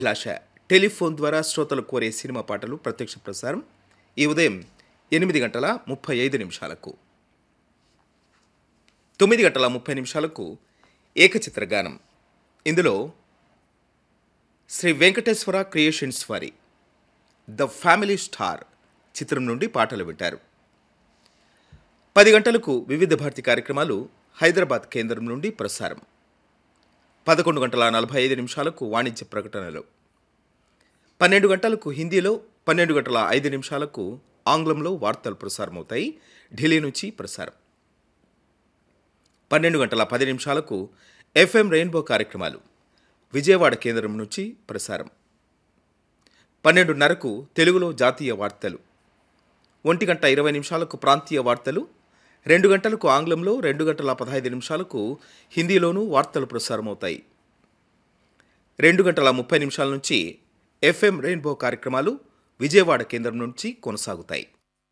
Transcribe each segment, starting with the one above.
అభిలాష telephone ద్వారా శ్రోతలు కోరే సినిమా పాటలు ప్రత్యక్ష ప్రసారం ఈ ఉదయం ఎనిమిది గంటల ముప్పై ఐదు నిమిషాలకు తొమ్మిది గంటల ముప్పై నిమిషాలకు ఏకచిత్ర గానం ఇందులో శ్రీ వెంకటేశ్వర క్రియేషన్స్ వారి ద ఫ్యామిలీ స్టార్ చిత్రం నుండి పాటలు వింటారు పది గంటలకు వివిధ భారతి కార్యక్రమాలు హైదరాబాద్ కేంద్రం నుండి ప్రసారం పదకొండు గంటల నలభై ఐదు నిమిషాలకు వాణిజ్య ప్రకటనలు పన్నెండు గంటలకు హిందీలో పన్నెండు గంటల ఐదు నిమిషాలకు ఆంగ్లంలో వార్తలు ప్రసారమవుతాయి ఢిల్లీ నుంచి ప్రసారం పన్నెండు గంటల పది నిమిషాలకు ఎఫ్ఎం రెయిన్బో కార్యక్రమాలు విజయవాడ కేంద్రం నుంచి ప్రసారం పన్నెండున్నరకు తెలుగులో జాతీయ వార్తలు ఒంటి గంట ఇరవై నిమిషాలకు ప్రాంతీయ వార్తలు రెండు గంటలకు ఆంగ్లంలో రెండు గంటల పదహైదు నిమిషాలకు హిందీలోనూ వార్తలు ప్రసారమవుతాయి రెండు గంటల ముప్పై నిమిషాల నుంచి ఎఫ్ఎం రెయిన్బో కార్యక్రమాలు విజయవాడ కేంద్రం నుంచి కొనసాగుతాయి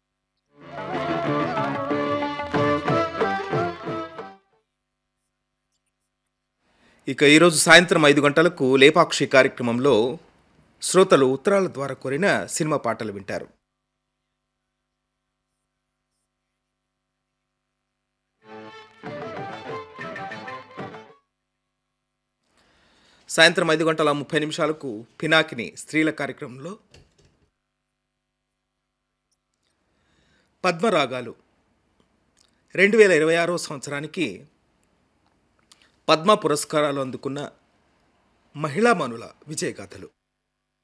ఇక ఈరోజు సాయంత్రం ఐదు గంటలకు లేపాక్షి కార్యక్రమంలో శ్రోతలు ఉత్తరాల ద్వారా కోరిన సినిమా పాటలు వింటారు సాయంత్రం ఐదు గంటల ముప్పై నిమిషాలకు పినాకిని స్త్రీల కార్యక్రమంలో పద్మరాగాలు రెండు వేల ఇరవై ఆరో సంవత్సరానికి పద్మ పురస్కారాలు అందుకున్న మహిళామణుల విజయగాథలు